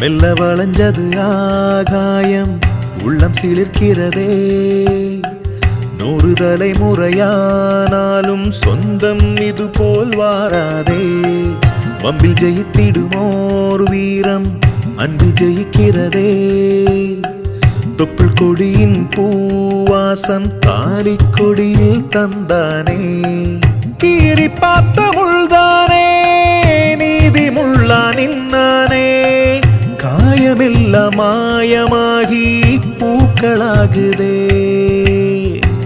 மெல்ல வளைஞ்சது ஆகாயம் உள்ளம் சிலிர்க்கிறதே நூறு தலைமுறையானாலும் சொந்தம் இது போல் வாராதே வம்பில் ஜெயித்திடுமோர் வீரம் அன்பு ஜெயிக்கிறதே தொப்புள் கொடியின் பூவாசம் தாலி கொடியில் தந்தானே கீறி பார்த்த முள்தானே நீதி முள்ளா நின்னானே காயமில்ல மாயமாகி பூக்களாகுதே